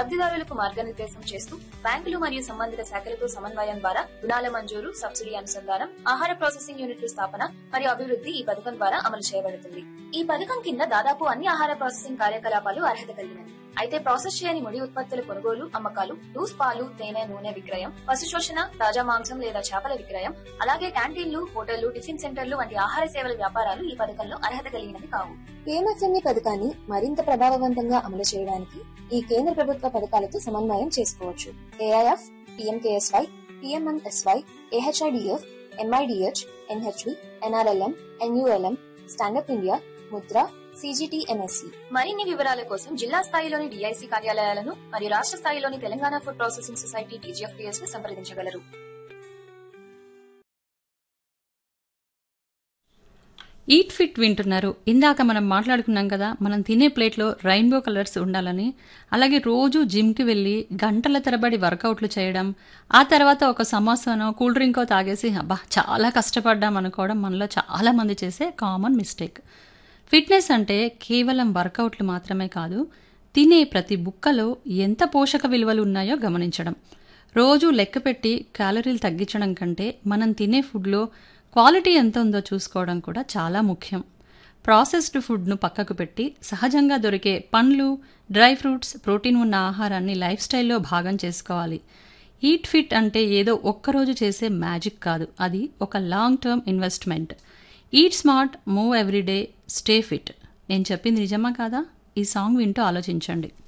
లబ్ధిదారులకు మార్గనిర్దేశం చేస్తూ బ్యాంకులు మరియు సంబంధిత శాఖలతో సమన్వయం ద్వారా రుణాల మంజూరు సబ్సిడీ అనుసంధానం ఆహార ప్రాసెసింగ్ యూనిట్ల స్థాపన మరియు అభివృద్ధి ఈ పథకం ద్వారా అమలు చేయబడుతుంది ఈ పథకం కింద దాదాపు అన్ని ఆహార ప్రాసెసింగ్ కార్యకలాపాలు అర్హత కలిగినవి అయితే ప్రాసెస్ చేయని ముడి ఉత్పత్తుల కొనుగోలు అమ్మకాలు లూస్ పాలు తేనె నూనె విక్రయం పశు శోషణ తాజా మాంసం లేదా చేపల విక్రయం అలాగే క్యాంటీన్లు హోటళ్లు టిఫిన్ సెంటర్లు వంటి ఆహార సేవల వ్యాపారాలు ఈ పథకంలో అర్హత కలిగినవి కావు పిఎంఎఫ్ఎంఈ పథకాన్ని మరింత ప్రభావవంతంగా అమలు చేయడానికి ఈ కేంద్ర ప్రభుత్వ పథకాలతో సమన్వయం చేసుకోవచ్చు AIF PMKSY PMMSY AHIDF MIDH NHV NRLM NULM stand up India Mudra CGTMSC మరిన్ని వివరాల కోసం జిల్లా స్థాయిలోని డిఐసి కార్యాలయాలను మరియు రాష్ట్ర స్థాయిలోని Telangana food processing society TGFPS ను సంప్రదించగలరు ఈట్ ఫిట్ వింటున్నారు ఇందాక మనం మాట్లాడుకున్నాం కదా మనం తినే ప్లేట్లో రెయిన్బో కలర్స్ ఉండాలని అలాగే రోజు జిమ్కి వెళ్ళి గంటల తరబడి వర్కౌట్లు చేయడం ఆ తర్వాత ఒక సమోసానో కూల్ డ్రింకో తాగేసి అబ్బా చాలా కష్టపడ్డాం అనుకోవడం మనలో చాలా మంది చేసే కామన్ మిస్టేక్ ఫిట్నెస్ అంటే కేవలం వర్కౌట్లు మాత్రమే కాదు తినే ప్రతి బుక్కలో ఎంత పోషక విలువలు ఉన్నాయో గమనించడం రోజు లెక్కపెట్టి క్యాలరీలు తగ్గించడం కంటే మనం తినే ఫుడ్లో క్వాలిటీ ఎంత ఉందో చూసుకోవడం కూడా చాలా ముఖ్యం ప్రాసెస్డ్ ఫుడ్ను పక్కకు పెట్టి సహజంగా దొరికే పండ్లు డ్రై ఫ్రూట్స్ ప్రోటీన్ ఉన్న ఆహారాన్ని లైఫ్ స్టైల్లో భాగం చేసుకోవాలి ఈట్ ఫిట్ అంటే ఏదో ఒక్కరోజు చేసే మ్యాజిక్ కాదు అది ఒక long term investment eat smart move everyday stay fit నేను చెప్పింది నిజమా కాదా ఈ సాంగ్ వింటూ ఆలోచించండి